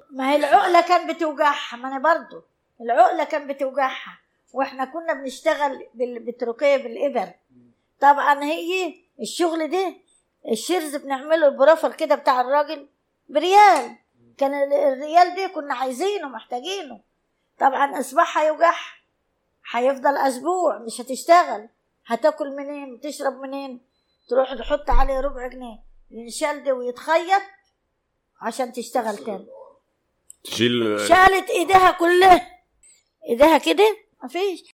ما هي العقلة كان بتوجعها ما أنا برضو العقلة كان بتوجعها وإحنا كنا بنشتغل بالبتروكية بالإبر طبعا هي الشغل ده الشرز بنعمله البروفر كده بتاع الراجل بريال كان ال- الريال ده كنا عايزينه محتاجينه طبعا اصبعها يوجعها هيفضل اسبوع مش هتشتغل هتاكل منين تشرب منين تروح تحط عليه ربع جنيه ينشال ده ويتخيط عشان تشتغل تاني تشيل شالت ايديها كلها ايديها كده مفيش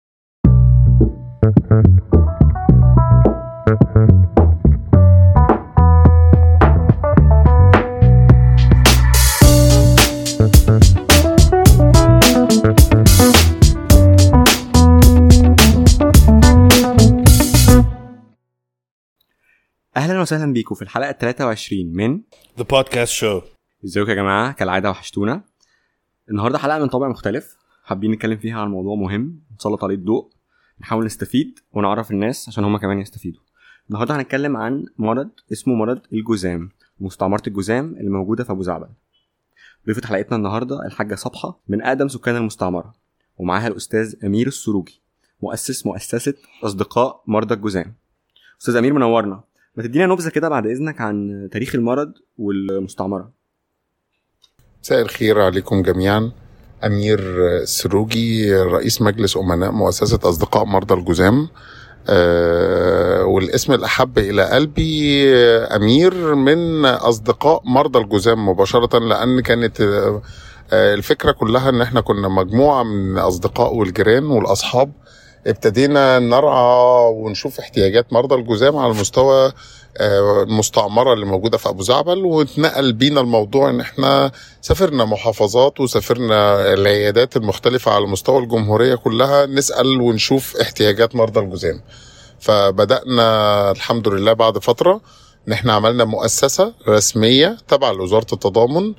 اهلا وسهلا بيكم في الحلقه 23 من The podcast show. ازيكم يا جماعه كالعاده وحشتونا النهارده حلقه من طابع مختلف حابين نتكلم فيها عن موضوع مهم نسلط عليه الضوء نحاول نستفيد ونعرف الناس عشان هما كمان يستفيدوا النهارده هنتكلم عن مرض اسمه مرض الجذام مستعمره الجذام اللي موجوده في ابو زعبل ضيفة حلقتنا النهارده الحاجه صبحه من اقدم سكان المستعمره ومعاها الاستاذ امير السروجي مؤسس مؤسسه اصدقاء مرضى الجذام استاذ امير منورنا ما تدينا نبذه كده بعد اذنك عن تاريخ المرض والمستعمره مساء الخير عليكم جميعا أمير السروجي رئيس مجلس أمناء مؤسسة أصدقاء مرضى الجذام آه، والاسم الأحب إلى قلبي آه، أمير من أصدقاء مرضى الجذام مباشرة لأن كانت آه، آه، الفكرة كلها إن إحنا كنا مجموعة من أصدقاء والجيران والأصحاب ابتدينا نرعى ونشوف احتياجات مرضى الجذام على مستوى آه، المستعمرة اللي موجودة في أبو زعبل واتنقل بينا الموضوع إن إحنا سافرنا محافظات وسافرنا العيادات المختلفة على مستوى الجمهورية كلها نسأل ونشوف احتياجات مرضى الجذام فبدأنا الحمد لله بعد فترة إن إحنا عملنا مؤسسة رسمية تبع لوزارة التضامن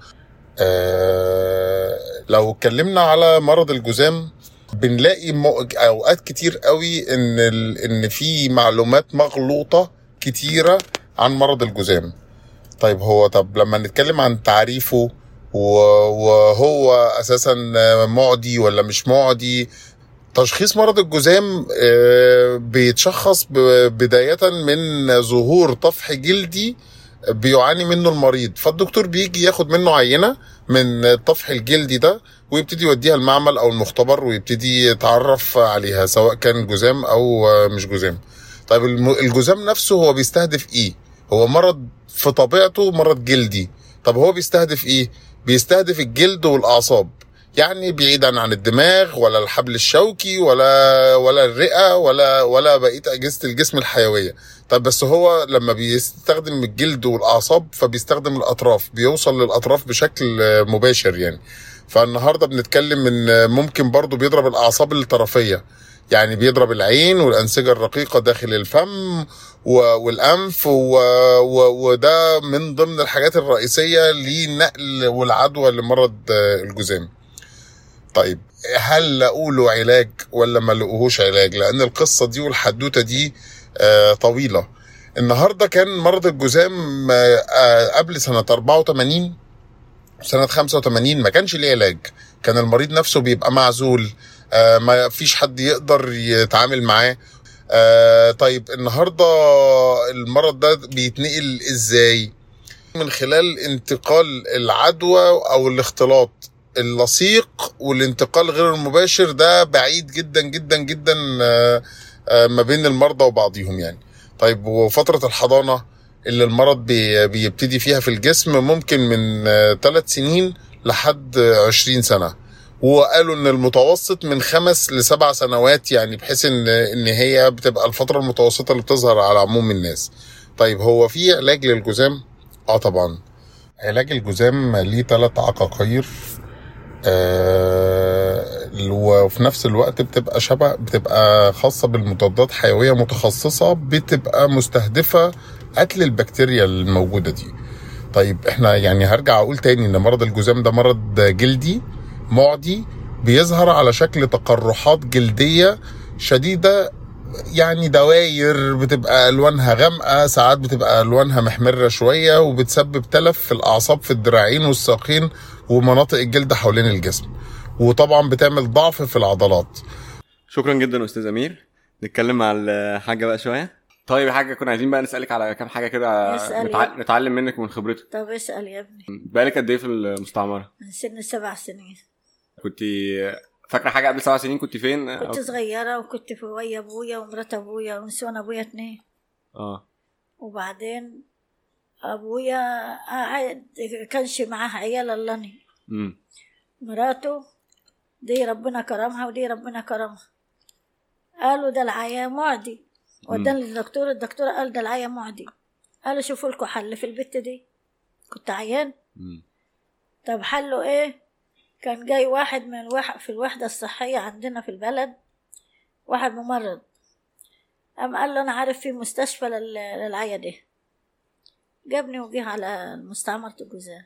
آه لو اتكلمنا على مرض الجذام بنلاقي م- اوقات كتير قوي ان ال... ان في معلومات مغلوطه كتيره عن مرض الجذام طيب هو طب لما نتكلم عن تعريفه و- وهو اساسا معدي ولا مش معدي تشخيص مرض الجذام آه، بيتشخص ب- بداية من ظهور طفح جلدي بيعاني منه المريض فالدكتور بيجي ياخد منه عينة من الطفح الجلدي ده ويبتدي يوديها المعمل او المختبر ويبتدي يتعرف عليها سواء كان جذام او آه، مش جذام طيب الم- الجذام نفسه هو بيستهدف ايه هو مرض في طبيعته مرض جلدي طب هو بيستهدف ايه بيستهدف الجلد والاعصاب يعني بعيدا عن الدماغ ولا الحبل الشوكي ولا ولا الرئه ولا ولا بقيه اجهزه الجسم الحيويه طب بس هو لما بيستخدم الجلد والاعصاب فبيستخدم الاطراف بيوصل للاطراف بشكل آه، مباشر يعني فالنهارده بنتكلم ان ممكن برضو بيضرب الاعصاب الطرفيه يعني بيضرب العين والانسجه الرقيقه داخل الفم و- والانف و... و... وده من ضمن الحاجات الرئيسيه للنقل والعدوى لمرض آه، الجذام طيب هل لقوا له علاج ولا ما لقوهوش علاج لان القصه دي والحدوته دي آه، طويله النهارده كان مرض الجذام آه، آه، قبل سنه 84 سنه 85 ما كانش ليه علاج كان المريض نفسه بيبقى معزول آه، ما فيش حد يقدر يتعامل معاه آه، طيب النهارده المرض ده بيتنقل ازاي من خلال انتقال العدوى او الاختلاط اللصيق والانتقال غير المباشر ده بعيد جدا جدا جدا آه، آه، ما بين المرضى وبعضهم يعني طيب وفترة الحضانة اللي المرض بي- بيبتدي فيها في الجسم ممكن من ثلاث سنين لحد عشرين سنة وقالوا ان المتوسط من خمس لسبع سنوات يعني بحيث ان ان هي بتبقى الفترة المتوسطة اللي بتظهر على عموم الناس طيب هو في علاج للجذام اه طبعا علاج الجذام ليه ثلاث عقاقير آه وفي نفس الوقت بتبقى شبه بتبقى خاصة بالمضادات حيوية متخصصة بتبقى مستهدفة قتل البكتيريا الموجودة دي طيب احنا يعني هرجع اقول تاني ان مرض الجذام ده مرض جلدي معدي بيظهر على شكل تقرحات جلدية شديدة يعني دواير بتبقى الوانها غامقه ساعات بتبقى الوانها محمره شويه وبتسبب تلف في الاعصاب في الدراعين والساقين ومناطق الجلد حوالين الجسم وطبعا بتعمل ضعف في العضلات شكرا جدا استاذ امير نتكلم مع الحاجه بقى شويه طيب يا حاجه كنا عايزين بقى نسالك على كام حاجه كده اسأل نتع... يا- نتعلم منك ومن خبرتك طب اسال يا ابني بقالك قد ايه في المستعمره من سن سبع سنين كنت فاكره حاجه قبل سبع سنين كنت فين كنت أو- صغيرة وكنت في ويا ابويا ومرات ابويا ونسوان ابويا اتنين اه وبعدين ابويا قاعد كانش معاه عيال اللني امم مراته دي ربنا كرمها ودي ربنا كرمها قالوا ده العيا معدي وداني للدكتور الدكتور قال ده العيا معدي قالوا شوفوا لكم حل في البت دي كنت عيان أمم. طب حله ايه كان جاي واحد من الوح... في الوحدة الصحية عندنا في البلد واحد ممرض قام قال له انا عارف في مستشفى لل... للعيا دي جابني وجه على مستعمرة الجوزاء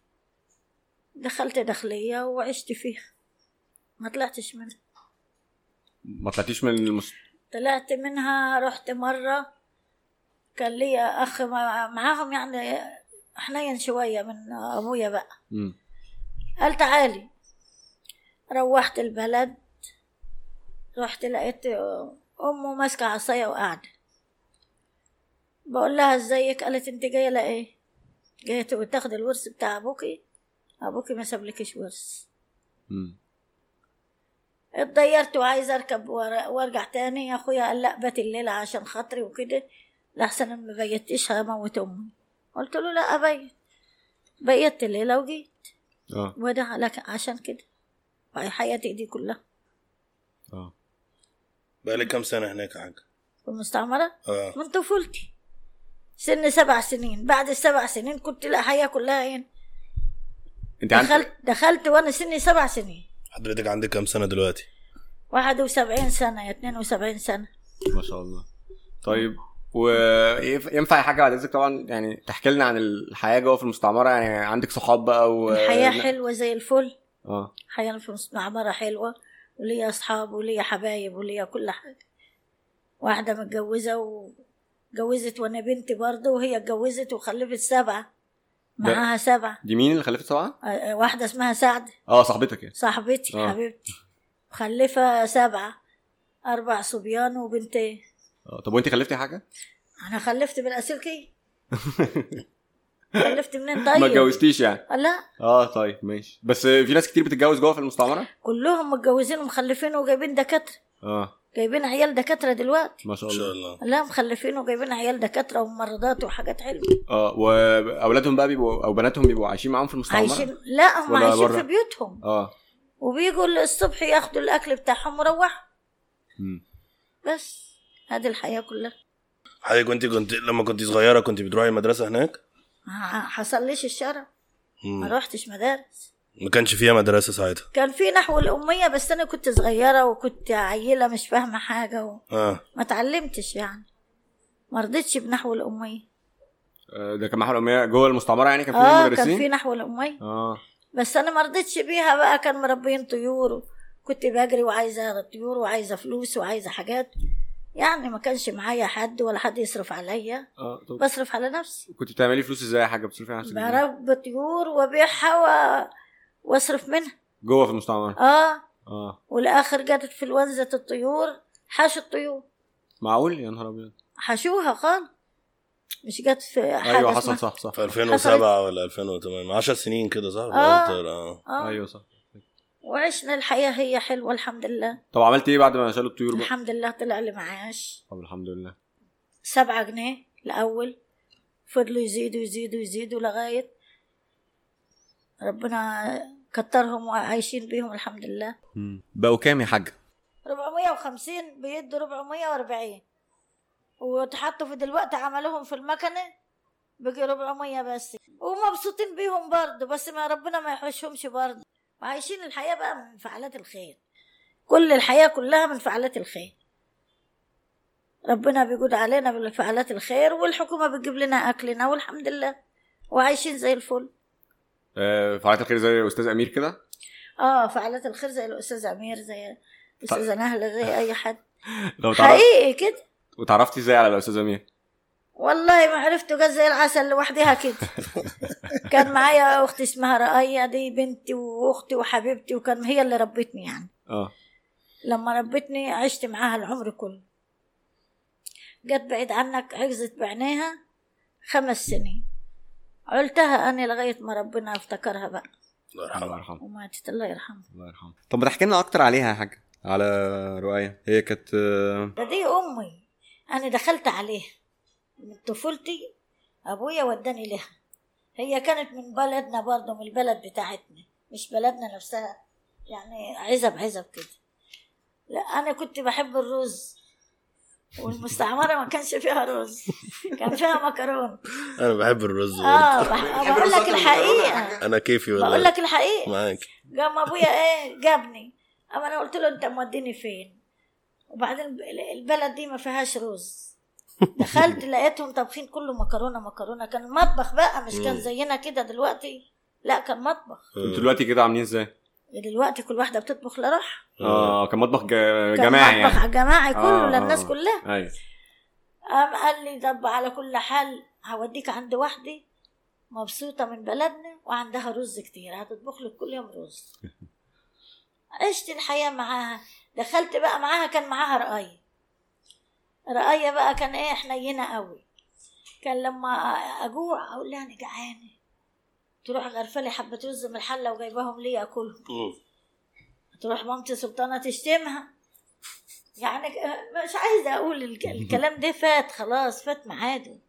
دخلت داخلية وعشت فيها ما طلعتش منها ما طلعتيش من المس... طلعت منها رحت مرة كان ليا أخ مع- معاهم يعني حنين شوية من أبويا بقى امم قال تعالي روحت البلد رحت لقيت أمه ماسكة عصاية وقاعدة بقول لها ازيك قالت انت جاية لإيه جاية تاخد الورث بتاع أبوكي أبوكي ما سابلكش ورث امم اتضيرت وعايزة أركب ور- وأرجع تاني يا أخويا قال لأ بات الليلة عشان خاطري وكده لحسن ما بيتش هموت أمي قلت له لا أبيت بيت الليلة وجيت اه وده لك عشان كده وهي حياتي دي كلها اه بقالك كام سنة هناك يا حاج؟ في المستعمرة اه من طفولتي سن سبع سنين بعد السبع سنين كنت لا حياة كلها هنا انت عندك دخلت دخلت وأنا سني سبع سنين حضرتك عندك كام سنة دلوقتي؟ واحد وسبعين سنة يا اتنين وسبعين سنة ما شاء الله طيب وينفع يا حاجه بعد اذنك طبعا يعني تحكي لنا عن الحياه جوه في المستعمره يعني عندك صحاب بقى و الحياة حلوة زي الفل اه حياة في المستعمرة حلوة وليا أصحاب وليا حبايب وليا كل حاجة واحدة متجوزة وجوزت وأنا بنتي برضه وهي اتجوزت وخلفت سبعة ده- معاها سبعة دي مين اللي خلفت سبعه؟ آه، آه، واحدة اسمها سعد اه صاحبتك يعني صاحبتي آه. حبيبتي مخلفة سبعة أربع صبيان وبنتين اه طب وانت خلفتي حاجه؟ أنا خلفت بالأسلكي خلفت منين طيب؟ ما اتجوزتيش يعني لا اه طيب ماشي بس في ناس كتير بتتجوز جوه في المستعمره؟ كلهم متجوزين ومخلفين وجايبين دكاترة اه جايبين عيال دكاترة دلوقتي ما شاء ما شاء الله الله لا مخلفين وجايبين عيال دكاترة وممرضات وحاجات حلوة اه واولادهم بقى بيبقوا او بناتهم بيبقوا عايشين معاهم في المستعمره؟ عايشين لا هم ولا عايشين برا؟ في بيوتهم اه وبيجوا الصبح ياخدوا الأكل بتاعهم ويروحوا مم. بس هذه الحياة كلها حضرتك وانت كنت لما كنت صغيرة كنت بتروحي المدرسة هناك؟ ما حصليش الشرف ما مم. روحتش مدارس ما كانش فيها مدرسة ساعتها كان في نحو الأمية بس أنا كنت صغيرة وكنت عيلة مش فاهمة حاجة وما اه اتعلمتش يعني ما رضيتش بنحو الأمية آه، ده كان محل اميه جوه المستعمره يعني كان في اه مدرسين؟ كان في نحو الأمية اه بس أنا ما رضيتش بيها بقى كان مربيين طيور كنت بجري وعايزة طيور وعايزة فلوس وعايزة حاجات يعني ما كانش معايا حد ولا حد يصرف عليا اه طب بصرف على نفسي كنت بتعملي فلوس ازاي يا حاجه بتصرفي على نفسك ازاي؟ بربي طيور وابيعها و... واصرف منها جوه في المستعمره اه اه والاخر جت في الونزة الطيور حاشوا الطيور معقول يا نهار ابيض حشوها خالص مش جت في حاجة ايوه اسمها- حصل صح صح في 2007 ولا 2008 10 سنين كده صح؟ آه. قلت- اه اه ايوه صح وعشنا الحياة هي حلوة الحمد لله طب عملت ايه بعد ما شالوا الطيور بقى؟ الحمد لله طلع لي معاش طب الحمد لله سبعة جنيه الأول فضلوا يزيدوا يزيدوا يزيدوا لغاية ربنا كترهم وعايشين بيهم الحمد لله مم. بقوا كام يا حاجه؟ 450 بيدوا 440 وتحطوا في دلوقتي عملوهم في المكنة بقي 400 بس ومبسوطين بيهم برضه بس ما ربنا ما يحوشهمش برضه وعايشين الحياة بقى من فعالات الخير كل الحياة كلها من فعالات الخير ربنا بيجود علينا بفعالات الخير والحكومة بتجيب لنا أكلنا والحمد لله وعايشين زي الفل آه فعاليات الخير زي استاذ امير كده اه فعالات الخير زي الأستاذ أمير زي استاذه نهله زي اي حد لو تعرف حقيقي كده وتعرفتي ازاي على الاستاذ امير والله ما عرفته جت زي العسل لوحدها كده كان معايا اختي اسمها رقية دي بنتي واختي وحبيبتي وكان هي اللي ربتني يعني اه لما ربتني عشت معاها العمر كله جت بعيد عنك عجزت بعينيها خمس سنين علتها أنا لغاية ما ربنا افتكرها بقى الله الله يرحمه يرحمه وماتت الله يرحمها الله يرحمه طب ما تحكي لنا اكتر عليها يا حاجه على رؤية هي كانت آه، ده دي أمي أنا دخلت عليها من طفولتي أبويا وداني لها هي كانت من بلدنا برضه من البلد بتاعتنا مش بلدنا نفسها يعني عزب عزب كده لا أنا كنت بحب الرز والمستعمرة ما كانش فيها رز كان فيها مكرونة انا بحب الرز اه برضه. بح- بقول لك الحقيقة انا كيفي بقول والله لك الحقيقة معاك قام ابويا ايه جابني اما انا قلت له انت موديني فين وبعدين ال- البلد دي ما فيهاش رز دخلت لقيتهم طابخين كله مكرونه مكرونه كان مطبخ بقى مش كان مم. زينا كده دلوقتي لا كان مطبخ انتوا دلوقتي كده عاملين ازاي؟ دلوقتي كل واحده بتطبخ لروحها اه كان مطبخ جا- كان جماعي مطبخ يعني جماعي كله آه، للناس آه. كلها ايوه قام قال لي طب على كل حال هوديك عند واحدة مبسوطة من بلدنا وعندها رز كتير هتطبخ لك كل يوم رز عشت الحياة معاها دخلت بقى معاها كان معاها رقاية رقاية بقى كان ايه حنينة قوي كان لما اجوع اقول لها انا جعانة تروح غرفلي حبة رز من الحلة وجايباهم لي اكلهم مم. تروح مامتي سلطانة تشتمها يعني مش عايزة أقول الك- الكلام ده فات خلاص فات ميعاده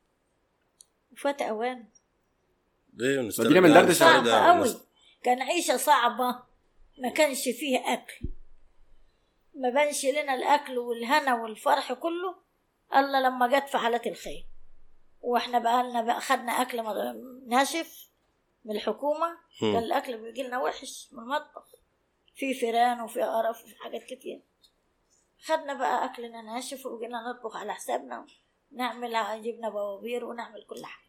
وفات أوان ليه نستنى مدينة من يعني دردش سعيدة صعبة ونس- أوي كان عيشة صعبة ما كانش فيه أكل ما بانش لنا الأكل والهنا والفرح كله إلا لما جت في حالات الخير واحنا بقى لنا بقى خدنا أكل مغ- ناشف من الحكومة كان مم. الأكل بيجي لنا وحش من المطبخ في فيران وفي قرف وفي حاجات كتير خدنا بقى أكلنا ناشف وجينا نطبخ على حسابنا نعمل جبنا بوابير ونعمل كل حاجة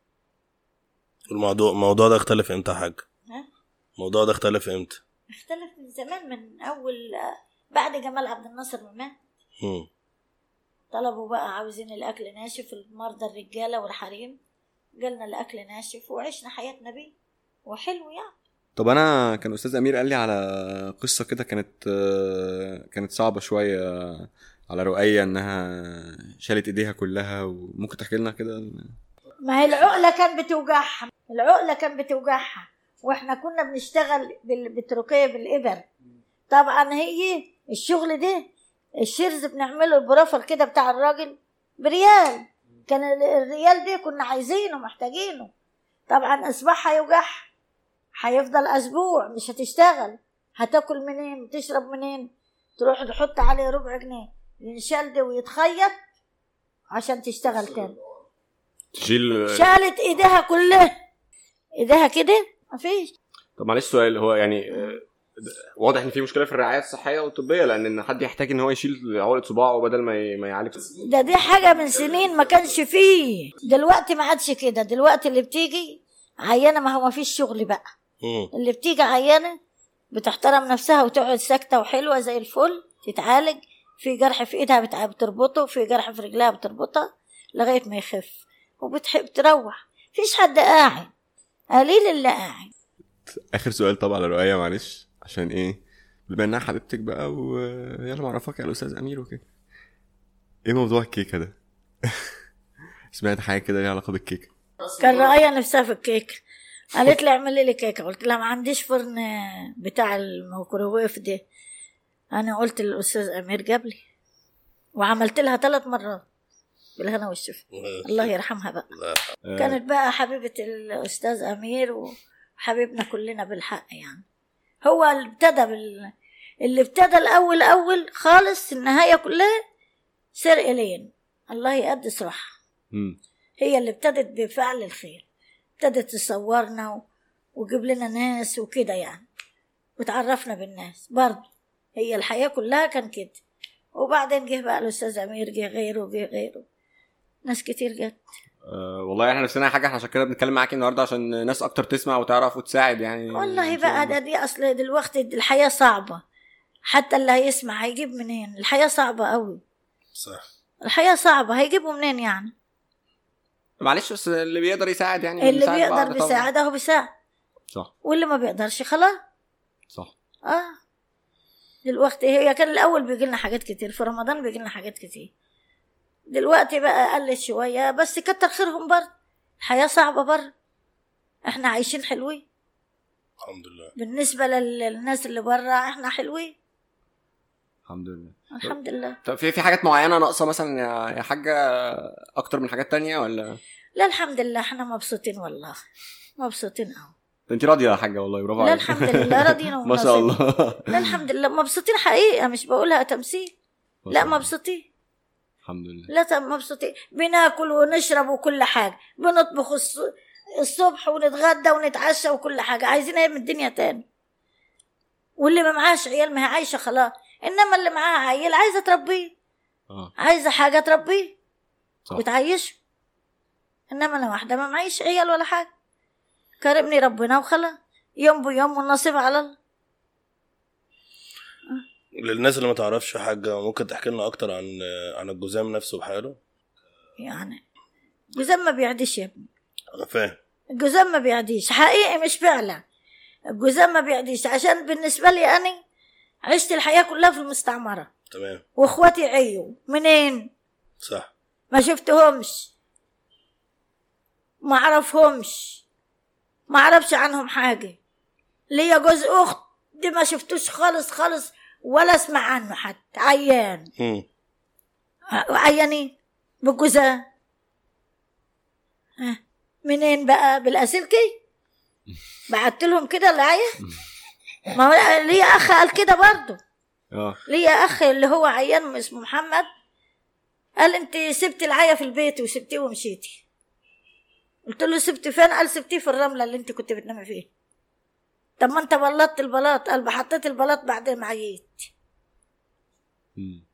الموضوع الموضوع ده اختلف امتى يا حاج؟ ها؟ الموضوع ده اختلف امتى؟ اختلف من زمان من أول بعد جمال عبد الناصر ما مات مم. طلبوا بقى عاوزين الأكل ناشف المرضى الرجالة والحريم جالنا الأكل ناشف وعشنا حياتنا بيه وحلو يعني طب انا كان استاذ امير قال لي على قصه كده كانت آه، كانت صعبه شويه على رؤية انها شالت ايديها كلها وممكن تحكي لنا كده ما هي العقلة كان بتوجعها العقلة كان بتوجعها واحنا كنا بنشتغل بالبتروكية بالإبر طبعا هي الشغل ده الشرز بنعمله البروفل كده بتاع الراجل بريال كان ال- الريال ده كنا عايزينه محتاجينه طبعا اصبعها يوجعها هيفضل اسبوع مش هتشتغل هتاكل منين تشرب منين تروح تحط عليه ربع جنيه ينشال ده ويتخيط عشان تشتغل تاني تشيل شالت ايديها كلها ايديها كده مفيش طب معلش سؤال هو يعني آه، واضح ان في مشكله في الرعايه الصحيه والطبيه لان ان حد يحتاج ان هو يشيل عقله صباعه بدل ما ي- ما يعالج ده دي حاجة من سنين ما كانش فيه دلوقتي ما عادش كده دلوقتي اللي بتيجي عيانة ما هو ما فيش شغل بقى مم. اللي بتيجي عيانة بتحترم نفسها وتقعد ساكتة وحلوة زي الفل تتعالج في جرح في ايدها بتع- بتربطه في جرح في رجلها بتربطها لغاية ما يخف وبتحب تروح فيش حد قاعد قليل اللي قاعد اخر سؤال طبعا على رؤية معلش عشان ايه بما انها حبيبتك بقى ويلا معرفك على الاستاذ امير وكده ايه موضوع الكيكه ده سمعت حاجه كده ليها علاقه بالكيكه كان رأيها نفسها في الكيك قالت لي اعملي لي كيكه قلت لها ما عنديش فرن بتاع الميكروويف ده انا قلت للاستاذ امير جاب لي وعملت لها ثلاث مرات بالهنا والشفا الله يرحمها بقى آه، كانت بقى حبيبه الاستاذ امير وحبيبنا كلنا بالحق يعني هو اللي ابتدى بال... اللي ابتدى الاول اول خالص النهايه كلها سر الين الله يقدس روحها مم. هي اللي ابتدت بفعل الخير ابتدت تصورنا و... وجيب لنا ناس وكده يعني وتعرفنا بالناس برضه هي الحياة كلها كان كده وبعدين جه بقى الأستاذ أمير جه غيره جه غيره ناس كتير جت آه والله احنا نفسنا حاجه عشان كده بنتكلم معاكي النهارده عشان ناس اكتر تسمع وتعرف وتساعد يعني والله إن شاء بقى الله. ده دي أصل دلوقتي الحياة صعبة حتى اللي هيسمع هيجيب منين الحياه صعبه قوي صح الحياه صعبه هيجيبوا منين يعني معلش بس اللي بيقدر يساعد يعني اللي بنساعد بعض بيقدر طبعاً. بيساعد اهو بيساعد صح واللي ما بيقدرش خلاص صح اه دلوقتي هي كان الاول بيجي لنا حاجات كتير في رمضان بيجي لنا حاجات كتير دلوقتي بقى قلت شويه بس كتر خيرهم برضه الحياه صعبه برضه احنا عايشين حلوين الحمد لله بالنسبه لل- للناس اللي بره احنا حلوين الحمد لله الحمد لله طب في في حاجات معينه ناقصه مثلا يا يا حاجه اكتر من حاجات تانية ولا لا الحمد لله احنا مبسوطين والله مبسوطين قوي انت راضيه يا حاجه والله برافو لا عليك الحمد لله راضيين ما شاء ومبسوطين. الله لا الحمد لله مبسوطين حقيقه مش بقولها تمثيل ما لا شاء الله. مبسوطين الحمد لله لا تم مبسوطين بناكل ونشرب وكل حاجه بنطبخ الص- الصبح ونتغدى ونتعشى وكل حاجه عايزين ايه من الدنيا تاني واللي ما معاش عيال ما هي عايشه خلاص انما اللي معاها عيل عايزه تربيه اه عايزه حاجه تربيه صح وتعيشه انما انا واحده ما معيش عيال ولا حاجه كرمني ربنا وخلاص يوم بيوم والنصيب على الله للناس اللي ما تعرفش حاجه ممكن تحكي لنا اكتر عن عن الجزام نفسه بحاله يعني الجزام ما بيعديش يا ابني انا فاهم الجزام ما بيعديش حقيقي مش فعلا الجزام ما بيعديش عشان بالنسبه لي انا عشت الحياه كلها في المستعمره تمام واخواتي عيوا منين صح ما شفتهمش ما اعرفهمش ما اعرفش عنهم حاجه ليا جوز اخت دي ما شفتوش خالص خالص ولا اسمع عنه حتى عيان مم. عيانين بالجزاء ها، منين بقى بالاسلكي بعت لهم كده العيا ما هو ليا اخ قال كده برضه اه ليا اخ اللي هو عيان اسمه محمد قال انت سبت العيا في البيت وسبتيه ومشيتي قلت له سبت فين قال سبتيه في الرمله اللي انت كنت بتنامي فيها طب ما انت بلطت البلاط قال حطيت البلاط بعد ما عييت مم.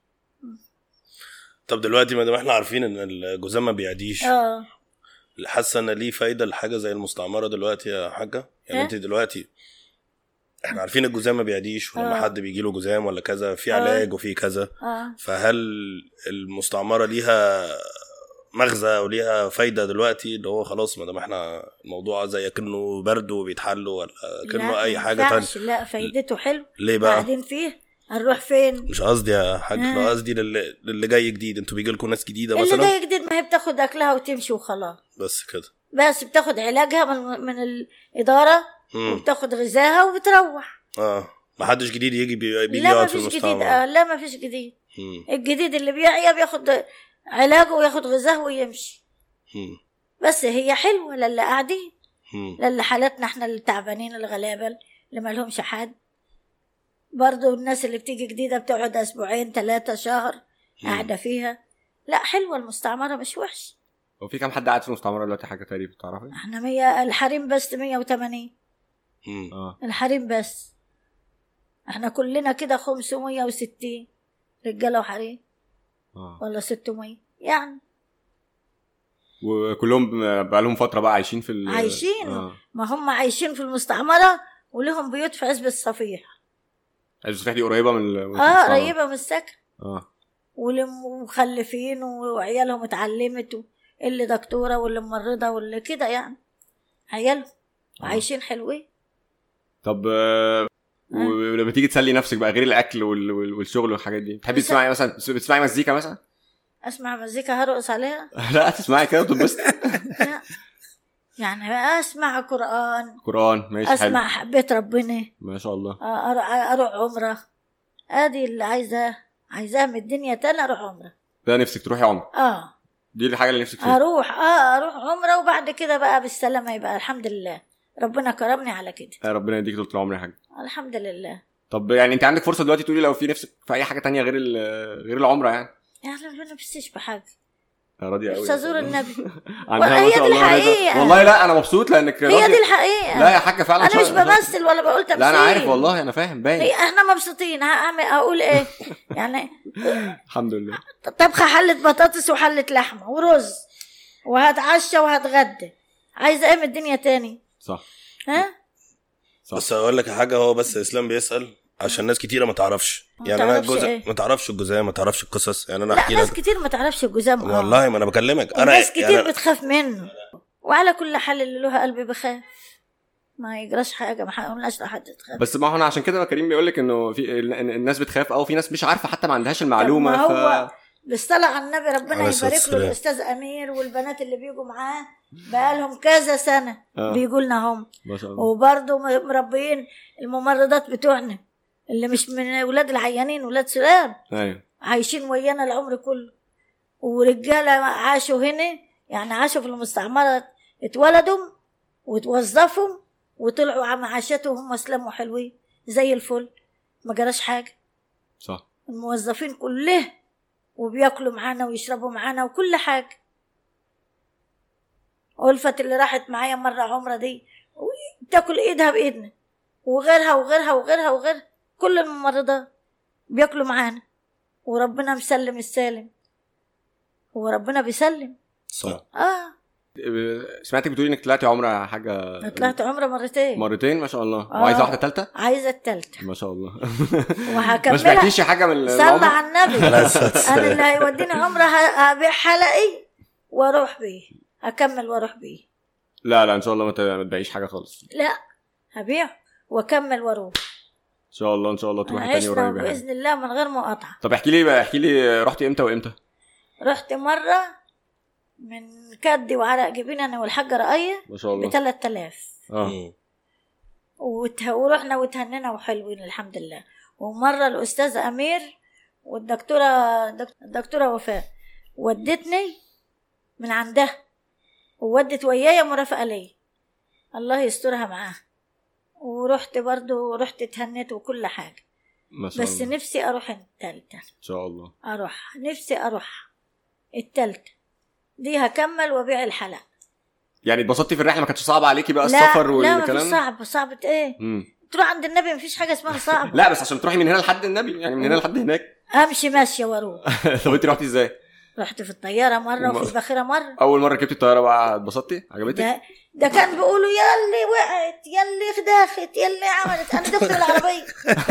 طب دلوقتي ما دام احنا عارفين ان الجزام ما بيعديش اه حاسه ان ليه فايده لحاجه زي المستعمره دلوقتي يا حاجه يعني إيه؟ انت دلوقتي احنا عارفين الجزام ما بيعديش ولما آه. حد بيجي له جزام ولا كذا في آه. علاج وفي كذا اه فهل المستعمره ليها مغزى وليها فايده دلوقتي اللي هو خلاص ما دام احنا الموضوع زي كأنه برد وبيتحل ولا كأنه لا، اي ما حاجه تانية ينفعش، لا فايدته حلو ليه بقى؟ قاعدين فيه هنروح فين مش قصدي يا حاج آه. لا قصدي للي, للي جاي جديد انتوا بيجي لكم ناس جديده اللي مثلا جاي جديد ما هي بتاخد اكلها وتمشي وخلاص بس كده بس بتاخد علاجها من, من الاداره مم. وبتاخد غذاها وبتروح اه ما حدش جديد يجي بي- بيجي لا ما يقعد في فيش جديد المستعمره آه لا ما فيش جديد مم. الجديد اللي بيعيا بياخد علاجه وياخد غذاه ويمشي مم. بس هي حلوه للي قاعدين مم. للي حالتنا احنا التعبانين الغلابه اللي ما لهمش حد برضو الناس اللي بتيجي جديده بتقعد اسبوعين ثلاثه شهر قاعده فيها لا حلوه المستعمره مش وحش هو في كام حد قاعد في المستعمره دلوقتي حاجه تقريبا تعرفي؟ احنا مية الحريم بس 180 مم. اه الحريم بس احنا كلنا كده 560 رجاله وحريم اه ولا 600 يعني وكلهم بقى لهم فتره بقى عايشين في ال... عايشين اه ما هم عايشين في المستعمرة ولهم بيوت في عزب الصفيح الصفيح دي قريبه من ال- من اه المستعمرة. قريبة من السكن اه ولم مخلفين وعيالهم اتعلمت و- اللي دكتورة واللي ممرضة واللي كده يعني عيالهم وعايشين حلوين طب آه، ولما تيجي تسلي نفسك بقى غير الاكل وال... وال- والشغل والحاجات دي بتحبي بس- تسمعي مثلا بتسمعي مزيكا مثلا؟ اسمع مزيكا هرقص عليها لا تسمعي كده وتنبسطي لا. يعني اسمع قرآن قران ماشي اسمع حلو حبيت ربنا ما شاء الله آه، اروح اروح عمرة ادي اللي عايزاه عايزاه من الدنيا تاني اروح عمرة ده نفسك تروحي عمره اه دي الحاجه اللي نفسك فيها اروح اه اروح عمره وبعد كده بقى بالسلامه يبقى الحمد لله ربنا كرمني على كده آه، ربنا يديك طول العمر يا حاج الحمد لله طب يعني انت عندك فرصه دلوقتي تقولي لو في نفسك في اي حاجه تانية غير ال- غير العمره يعني يعني انا ما نفسيش بحاجه راضيه قوي بس ازور النبي عندها هي ما شاء دي الله رضا. الحقيقة. والله لا انا مبسوط لانك هي راضية. دي الحقيقه لا يا حاجه فعلا انا شا- مش شا- بمثل ولا بقول تمثيل لا انا عارف والله انا فاهم هي باين احنا مبسوطين هعمل اقول ايه يعني الحمد لله طبخه حله بطاطس وحله لحمه ورز وهتعشى وهتغدى عايزه ايه من الدنيا تاني صح ها صح بس اقول لك حاجه هو بس اسلام بيسال عشان ناس كتيره ما تعرفش ما يعني انا تعرفش الجزء إيه؟ ما تعرفش الجزام ما تعرفش القصص يعني انا لا احكي ناس لك كتير ما تعرفش الجزام آه. والله ما انا بكلمك انا ناس كتير يعني بتخاف منه وعلى كل حال اللي له قلب بخاف ما يجراش حاجه ما قلناش لحد تخاف بس ما هو انا عشان كده كريم بيقول لك انه في ال- ال- الناس بتخاف او في ناس مش عارفه حتى ما عندهاش المعلومه ما هو ف... بالصلاة على النبي ربنا عليه الصلاة يبارك له والسلام. الاستاذ امير والبنات اللي بيجوا معاه بقالهم كذا سنه آه. بيجوا لنا هم ما شاء الله وبرضه مربيين الممرضات بتوعنا اللي مش من ولاد العيانين ولاد سلام ايوه عايشين ويانا العمر كله ورجاله عاشوا هنا يعني عاشوا في المستعمرة اتولدوا وتوظفوا وطلعوا على معاشاتهم هم اسلموا حلوين زي الفل ما جراش حاجه صح الموظفين كله وبياكلوا معانا ويشربوا معانا وكل حاجه ألفت اللي راحت معايا مرة عمرة دي تاكل ايدها بايدنا وغيرها وغيرها وغيرها وغيرها كل الممرضات بياكلوا معانا وربنا مسلم السالم هو ربنا بيسلم صح اه سمعتك بتقولي انك طلعتي عمره يا حاجه أنا طلعت عمرة مرتين مرتين ما شاء الله آه. وعايزه واحده ثالثه عايزة التالتة ما شاء الله وهكملها مش بعتيش حاجه من صلى العمرة؟ على النبي عليه الصلاة انا والسلام. اللي هيوديني عمره ه- هبيع حلقي واروح بيه اكمل واروح بيه لا لا ان شاء الله ما ت- ما تبيعيش حاجه خالص لا هبيع واكمل واروح ان شاء الله ان شاء الله تروحي تاني عشنا قريب يعني. باذن الله من غير مقاطعه طب احكي لي بقى احكي لي رحتي امتى وامتى رحت مره من كدي وعرق جبين انا والحاجه رقيه ما شاء ب الله 3000 اه مم. وته- ورحنا وتهنينا وحلوين الحمد لله ومره الاستاذ امير والدكتوره دك- الدكتوره وفاء ودتني من عندها وودت ويايا مرافقه ليا الله يسترها معاها ورحت برضو رحت اتهنيت وكل حاجه ما شاء بس الله نفسي اروح التالتة ان شاء الله اروح نفسي اروح التالتة دي هكمل وابيع الحلقه يعني اتبسطتي في الرحله ما كانتش صعبه عليكي بقى لا السفر لا والكلام مفيش صعب صعبة ايه مم. تروح عند النبي مفيش حاجه اسمها صعب لا بس عشان تروحي من هنا لحد النبي يعني من هنا لحد هناك امشي ماشيه واروح طب انت رحتي ازاي؟ رحت في الطياره مره وما- وفي الباخره مره اول مره ركبتي الطياره بقى اتبسطتي عجبتك؟ ده ده كان بيقولوا يلي وقعت يلي داخت يلي عملت انا دخت بالعربيه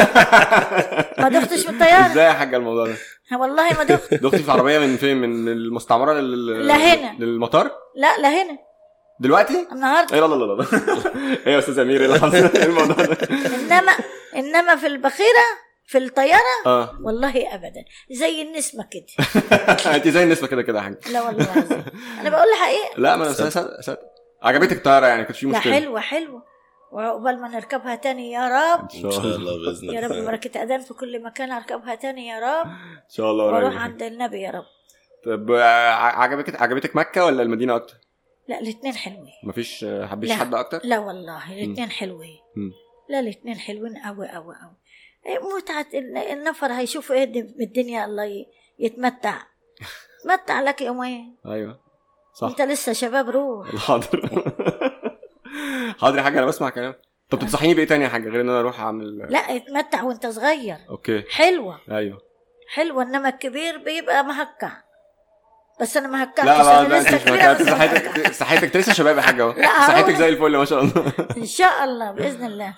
ما دختش في الطياره ازاي يا حاجه الموضوع ده؟ والله ما دخت دختي في عربيه من فين؟ من المستعمره لل... لهنا. للمطار؟ لا لا هنا دلوقتي؟ النهارده ايه لا لا لا لا ايه يا استاذ امير ايه اللي حصل؟ ايه الموضوع ده؟ انما انما في البخيره في الطياره اه والله ابدا زي النسمه كده انت زي النسبه كده كده يا حاج لا والله العظيم انا بقول الحقيقه لا ما انا سا- سا- سا- عجبتك الطياره يعني كانت في لا مشكله حلوه حلوه وعقبال ما نركبها تاني يا رب ان ان شاء شاء الله الله باذن يا رب الله بركة أذان في كل مكان أركبها تاني يا رب ان شاء الله وأروح قريب عند النبي يا رب طب آه، عجبك عجبتك مكه ولا المدينه اكتر؟ لا الاتنين حلوين مفيش آه، حبيش لا. حد اكتر؟ لا والله الاتنين حلوين مم. لا الاتنين حلوين أوي أوي أوي إيه متعة ال- النفر هيشوفوا ايه دي- بالدنيا الله ي- يتمتع تمتع لك يومين ايوه صح انت لسه شباب روح حاضر حاضر يا حاج انا بسمع كلام طب تنصحيني بايه تاني يا حاج غير ان انا اروح اعمل لا اتمتع وانت صغير اوكي حلوة ايوه حلوة انما الكبير بيبقى مهكع بس انا ما هكعتش لا ما انا لا انت لسه مش كبيرة بس مكانت مهكع. صحتك صحتك انت لسه شباب يا حاج اهو لا، هو- صحتك زي الفل ما شاء الله ان شاء الله باذن الله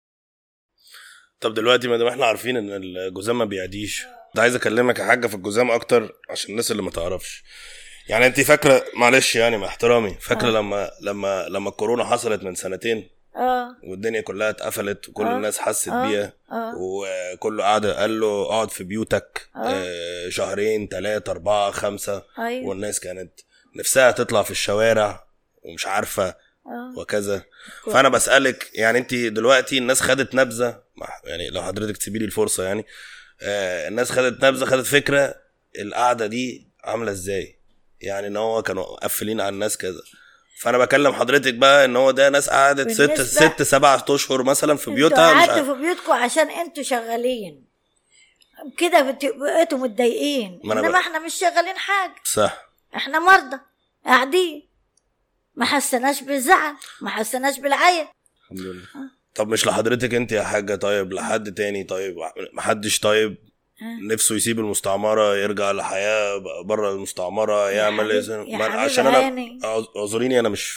طب دلوقتي ما دام احنا عارفين ان الجزام ما بيعديش ده عايز اكلمك يا حاجه في الجزام اكتر عشان الناس اللي ما تعرفش يعني انت فاكره معلش يعني مع احترامي فاكره آه. لما لما لما الكورونا حصلت من سنتين اه والدنيا كلها اتقفلت وكل آه. الناس حست آه. بيها اه وكله قعد قال له اقعد في بيوتك آه. آه شهرين ثلاثة أربعة خمسة ايوه والناس كانت نفسها تطلع في الشوارع ومش عارفة اه وكذا فانا بسالك يعني انت دلوقتي الناس خدت نبذه مع- يعني لو حضرتك تسيبي لي الفرصه يعني آه الناس خدت نبذه خدت فكره القعده دي عامله ازاي يعني ان هو كانوا مقفلين على الناس كذا فانا بكلم حضرتك بقى ان هو ده ناس قعدت ست بالنسبة- ست سبع اشهر مثلا في انتوا بيوتها مش قعدتوا عارف. في بيوتكم عشان انتوا شغالين كده بت- بقيتوا متضايقين ما أنا انما بقى- احنا مش شغالين حاجه صح احنا مرضى قاعدين ما حسناش بالزعل ما حسناش بالعيا الحمد لله طب مش لحضرتك انت يا حاجه طيب لحد تاني طيب محدش طيب ها؟ نفسه يسيب المستعمره يرجع لحياه بره المستعمره يا يعمل حبيب- ايه يا ما- حبيب عشان انا عيني. اعذريني انا مش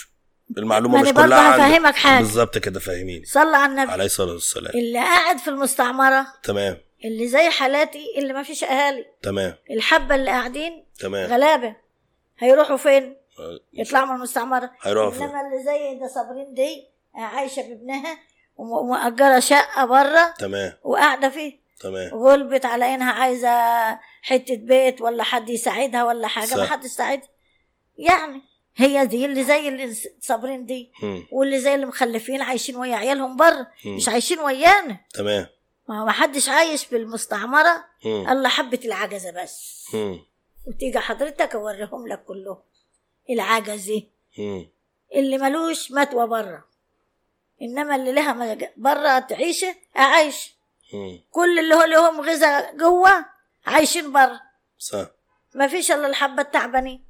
المعلومه ماني مش برضه كلها عندك هفهمك حاجه بالظبط كده فاهميني صلى على النبي عليه الصلاه والسلام اللي قاعد في المستعمره تمام اللي زي حالاتي اللي ما فيش اهالي تمام الحبه اللي قاعدين تمام غلابه هيروحوا فين آه، يطلعوا من المستعمره هيروحوا فين انما اللي زي ده صابرين دي عايشه بابنها وم- ومأجره شقه بره تمام وقاعده فيه تمام غلبت على انها عايزه حته بيت ولا حد يساعدها ولا حاجه صح. ما حد يساعدها يعني هي دي اللي زي اللي صابرين دي مم. واللي زي اللي مخلفين عايشين ويا عيالهم بره مم. مش عايشين ويانا تمام ما ما حدش عايش في المستعمره مم. الا حبه العجزه بس مم. وتيجي حضرتك اوريهم لك كلهم العجزه مم. اللي ملوش متوى بره انما اللي لها مج- بره تعيش عايش مم. كل اللي هو لهم غذا جوه عايشين بره صح ما فيش الا الحبه التعبانين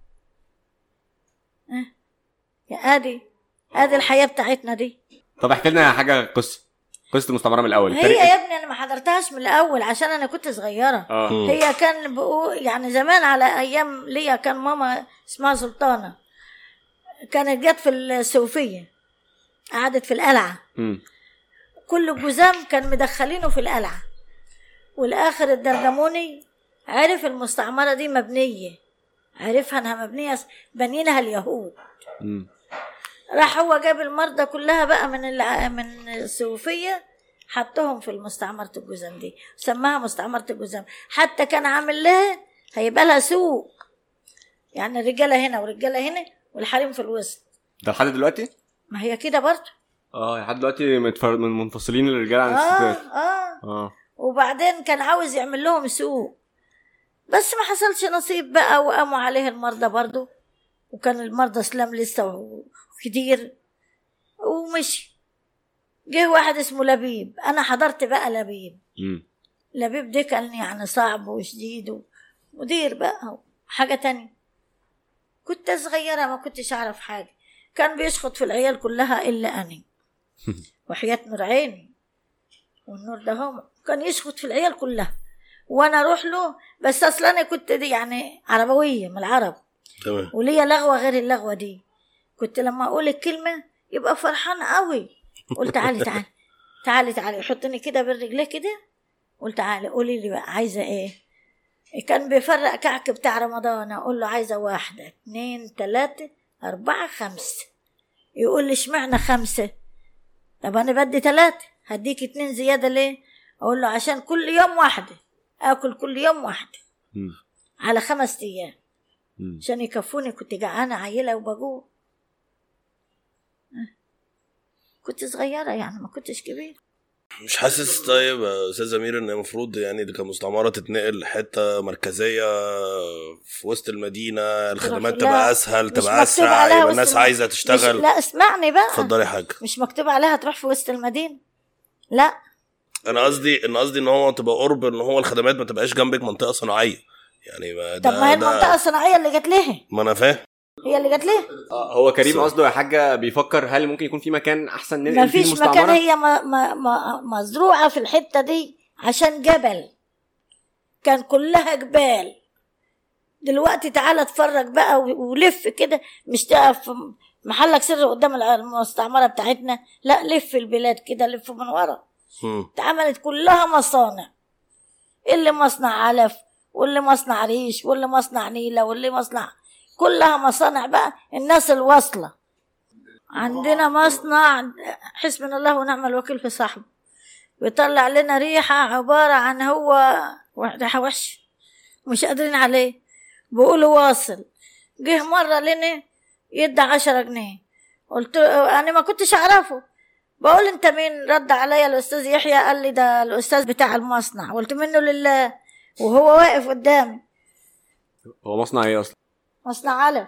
اه. يا ادي ادي الحياه بتاعتنا دي طب احكي لنا حاجه قصه قصه المستعمره من الاول هي تاريخ- يا ابني انا ما حضرتهاش من الاول عشان انا كنت صغيره اه مم. هي كان بقول يعني زمان على ايام ليا كان ماما اسمها سلطانه كانت جت في السوفيه قعدت في القلعه مم. كل جزام كان مدخلينه في القلعه والاخر الدرجموني عرف المستعمره دي مبنيه عرفها انها مبنيه بنينها اليهود مم. راح هو جاب المرضى كلها بقى من الع... من السوفيه حطهم في مستعمره الجزام دي سماها مستعمره الجزام حتى كان عامل لها هيبقى لها سوق يعني الرجاله هنا والرجاله هنا والحريم في الوسط ده لحد دلوقتي ما هي كده برضه اه لحد دلوقتي متفر... من منفصلين الرجاله عن اه الستات اه اه وبعدين كان عاوز يعمل لهم سوق بس ما حصلش نصيب بقى وقاموا عليه المرضى برضه وكان المرضى اسلام لسه كتير ومشي جه واحد اسمه لبيب انا حضرت بقى لبيب مم. لبيب ده كان يعني صعب وشديد ومدير بقى حاجة تانية كنت صغيرة ما كنتش أعرف حاجة كان بيشخط في العيال كلها إلا أنا وحياة نور عيني والنور ده هم كان يشخط في العيال كلها وأنا أروح له بس أصلا أنا كنت دي يعني عربوية من العرب تمام وليا لغوة غير اللغوة دي كنت لما أقول الكلمة يبقى فرحان قوي قلت تعالي تعالي تعالي تعالي يحطني كده بالرجليه كده قلت تعالي قولي لي بقى عايزة إيه كان بيفرق كعك بتاع رمضان أقول له عايزة واحدة اتنين تلاتة أربعة خمسة يقول لي اشمعنى خمسة طب أنا بدي تلاتة هديك اتنين زيادة ليه أقول له عشان كل يوم واحدة آكل كل يوم واحدة مم. على خمس أيام مم. عشان يكفوني كنت جعانة عيلة وبجوع كنت صغيرة يعني ما كنتش كبير مش حاسس طيب يا استاذ امير ان المفروض يعني دي كمستعمره تتنقل لحته مركزيه في وسط المدينه الخدمات لا، تبقى اسهل مش تبقى مكتوب اسرع عليها يبقى وسط الناس الم- عايزه مش تشتغل لا اسمعني بقى اتفضلي يا حاج مش مكتوب عليها تروح في وسط المدينة لا انا قصدي ان قصدي ان هو تبقى قرب ان هو الخدمات ما تبقاش جنبك منطقه صناعيه يعني ما طب ده- ما هي ده- المنطقة الصناعية اللي جت ليه ما انا فاهم هي اللي جت ليه آه، هو كريم صح. قصده يا حاجه بيفكر هل ممكن يكون في مكان احسن ننقل ما فيه فيش المستعمره مكان هي ما ما ما مزروعة في الحتة دي عشان جبل كان كلها جبال دلوقتي تعالى اتفرج بقى و- ولف كده مش تقف في محلك سر قدام المستعمرة بتاعتنا لا لف البلاد كده لف من ورا مم. اتعملت كلها مصانع اللي مصنع علف واللي مصنع ريش واللي مصنع نيلة واللي مصنع كلها مصانع بقى الناس الواصلة عندنا مصنع حسبنا الله ونعم الوكيل في صاحبه بيطلع لنا ريحة عبارة عن هو ريحة وحشة مش قادرين عليه بيقولوا واصل جه مرة لنا يدى عشرة جنيه قلت له أنا ما كنتش أعرفه بقول أنت مين رد عليا الأستاذ يحيى قال لي ده الأستاذ بتاع المصنع قلت منه لله وهو واقف قدامي هو مصنع ايه اصلا مصنع علف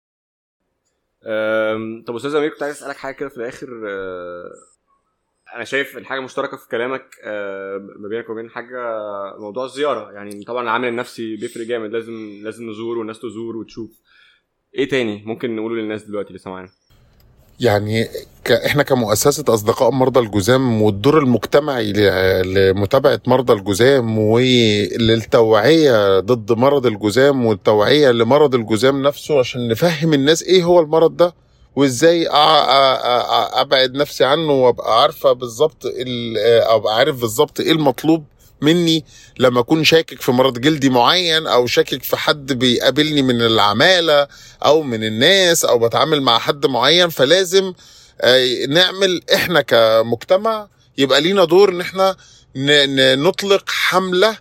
أم، طب استاذ امير كنت عايز اسالك حاجه كده في الاخر أه، انا شايف الحاجه مشتركه في كلامك أه، ما بينك وبين حاجه موضوع الزياره يعني طبعا العامل النفسي بيفرق جامد لازم لازم نزور والناس تزور وتشوف ايه تاني ممكن نقوله للناس دلوقتي لسه معانا يعني ك... احنا كمؤسسة أصدقاء مرضى الجذام والدور المجتمعي ل... لمتابعة مرضى الجذام وللتوعية ضد مرض الجذام والتوعية لمرض الجذام نفسه عشان نفهم الناس ايه هو المرض ده وازاي أع- أ- أ- ابعد نفسي عنه وابقى عارفه بالظبط ال- او ابقى عارف بالظبط ايه المطلوب مني لما اكون شاكك في مرض جلدي معين او شاكك في حد بيقابلني من العماله او من الناس او بتعامل مع حد معين فلازم آه، نعمل احنا كمجتمع يبقى لينا دور ان احنا ن- ن- نطلق حمله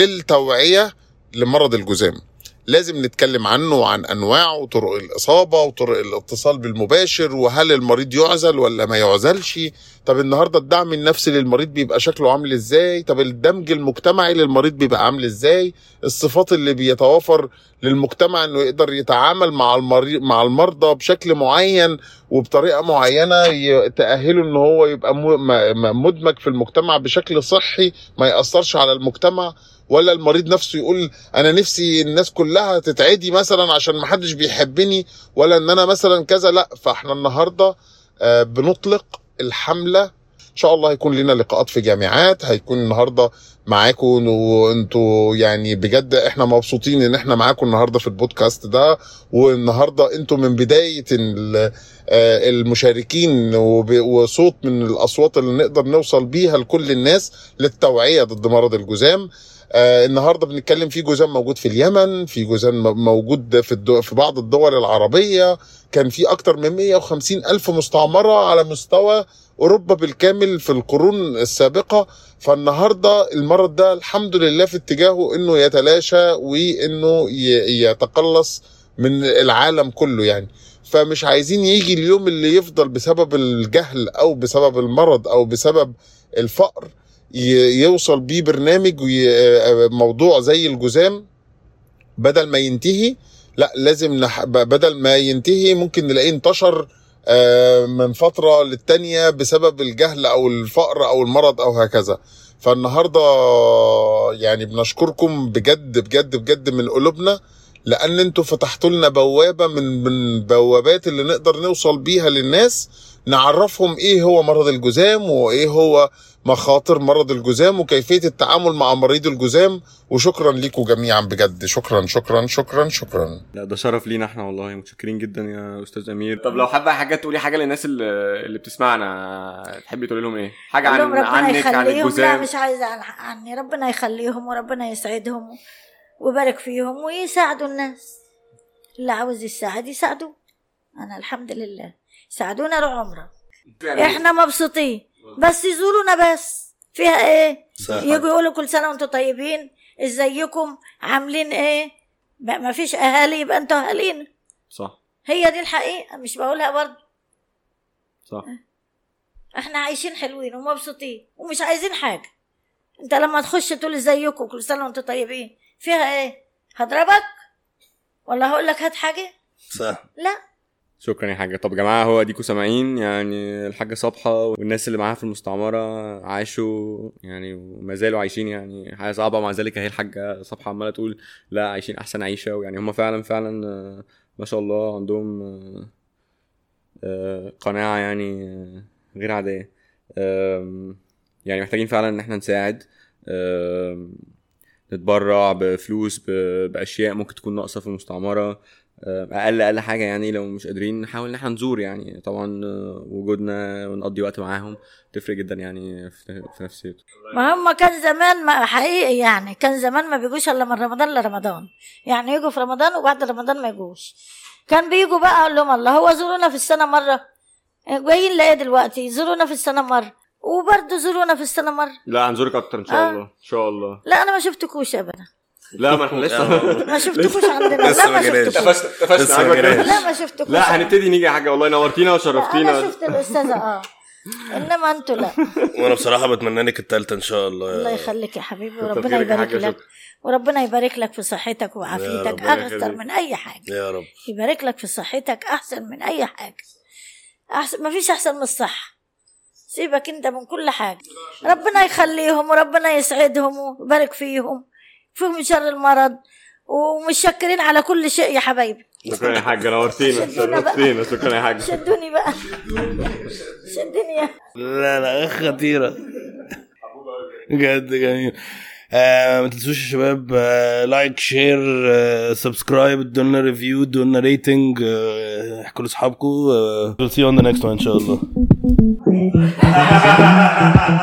للتوعيه لمرض الجذام لازم نتكلم عنه وعن انواعه وطرق الاصابه وطرق الاتصال بالمباشر وهل المريض يعزل ولا ما يعزلش طب النهارده الدعم النفسي للمريض بيبقى شكله عامل ازاي طب الدمج المجتمعي للمريض بيبقى عامل ازاي الصفات اللي بيتوافر للمجتمع انه يقدر يتعامل مع المريض مع المرضى بشكل معين وبطريقه معينه ي- تاهله ان هو يبقى م- م- مدمج في المجتمع بشكل صحي ما ياثرش على المجتمع ولا المريض نفسه يقول انا نفسي الناس كلها تتعدي مثلا عشان ما حدش بيحبني ولا ان انا مثلا كذا لا فاحنا النهارده آه، بنطلق الحمله ان شاء الله هيكون لنا لقاءات في جامعات هيكون النهارده معاكم وانتوا يعني بجد احنا مبسوطين ان احنا معاكم النهارده في البودكاست ده والنهارده انتوا من بدايه ال- آه، المشاركين وب- وصوت من الاصوات اللي نقدر نوصل بيها لكل الناس للتوعيه ضد مرض الجذام آه النهارده بنتكلم في جذام موجود في اليمن في جذام م- موجود في الدو في بعض الدول العربيه كان في اكتر من 150 الف مستعمره على مستوى اوروبا بالكامل في القرون السابقه فالنهارده المرض ده الحمد لله في اتجاهه انه يتلاشى وانه ي- يتقلص من العالم كله يعني فمش عايزين يجي اليوم اللي يفضل بسبب الجهل او بسبب المرض او بسبب الفقر ي- يوصل بيه برنامج وي- موضوع زي الجذام بدل ما ينتهي لا لازم نح... ب- بدل ما ينتهي ممكن نلاقيه انتشر آه، من فترة للتانية بسبب الجهل أو الفقر أو المرض أو هكذا فالنهاردة يعني بنشكركم بجد بجد بجد من قلوبنا لأن انتوا فتحتوا لنا بوابة من من بوابات اللي نقدر نوصل بيها للناس نعرفهم ايه هو مرض الجذام وايه هو مخاطر مرض الجذام وكيفية التعامل مع مريض الجذام وشكرا لكم جميعا بجد شكرا شكرا شكرا شكرا لا ده شرف لينا احنا والله متشكرين جدا يا استاذ امير طب لو حابه حاجه تقولي حاجه للناس اللي, اللي بتسمعنا تحبي تقولي لهم ايه حاجه قول عن لهم ربنا عنك عن يخليهم لا الجذام مش عايزه عن عني ربنا يخليهم وربنا يسعدهم ويبارك فيهم ويساعدوا الناس اللي عاوز يساعد يساعدوه انا الحمد لله ساعدونا روح عمره احنا مبسوطين بس يزورونا بس فيها ايه صح. يجوا يقولوا كل سنه وانتم طيبين ازيكم عاملين ايه ما ما فيش اهالي يبقى انتوا اهالينا صح هي دي الحقيقه مش بقولها برضه صح احنا عايشين حلوين ومبسوطين ومش عايزين حاجه انت لما تخش تقول ازيكم كل سنه وانتم طيبين فيها ايه هضربك ولا هقول لك هات حاجه صح لا شكرا يا حاجه طب يا جماعه هو اديكوا سامعين يعني الحاجه صبحه والناس اللي معاها في المستعمره عاشوا يعني وما زالوا عايشين يعني حاجه صعبه ومع ذلك اهي الحاجه صبحه عماله تقول لا عايشين احسن عيشه ويعني هم فعلا فعلا آه، ما شاء الله عندهم آه، آه، قناعه يعني آه، غير عاديه آم، يعني محتاجين فعلا ان احنا نساعد آم، نتبرع بفلوس ب- باشياء ممكن تكون ناقصه في المستعمره آه، اقل اقل حاجه يعني لو مش قادرين نحاول ان احنا نزور يعني طبعا آه، وجودنا ونقضي وقت معاهم تفرق جدا يعني في في نفسيته ما هم كان زمان ما حقيقي يعني كان زمان ما بيجوش الا من رمضان لرمضان يعني يجوا في رمضان وبعد رمضان ما يجوش كان بيجوا بقى اقول لهم الله هو زورونا في السنه مره جايين لايه دلوقتي زورونا في السنه مره وبرضه زورونا في السنه مره لا هنزورك اكتر ان شاء آه. الله ان شاء الله لا انا ما شفتكوش ابدا لا ما احنا لسه ما شفتكوش عندنا لسه لا ما ما جيناش. شفتكوش تفشت تفشت لسه ما جيناش. لا ما شفتكوش لا هنبتدي نيجي يا حاجه والله نورتينا لا، وشرفتينا انا شفت الاستاذه اه انما انتوا لا وانا بصراحه بتمنى لك التالتة ان شاء الله الله يخليك يا حبيبي كتر وربنا خيرك يا يبارك حاجة، لك شكرا. وربنا يبارك لك في صحتك وعافيتك ربنا اكثر يخليك. من اي حاجه يا رب يبارك لك في صحتك احسن من اي حاجه احسن ما فيش احسن من الصحه سيبك انت من كل حاجه ربنا يخليهم وربنا يسعدهم ويبارك فيهم فيهم شر المرض ومتشكرين على كل شيء يا حبايبي شكرا يا حاجه نورتينا شدونا بقى. شرفتينا شكرا يا حاجه شدوني بقى شدني يا لا لا خطيرة بجد جميل آه ما تنسوش يا شباب آه لايك شير آه سبسكرايب ادوا لنا ريفيو ادوا لنا ريتنج آه احكوا لاصحابكم آه we'll see you on the next one ان شاء الله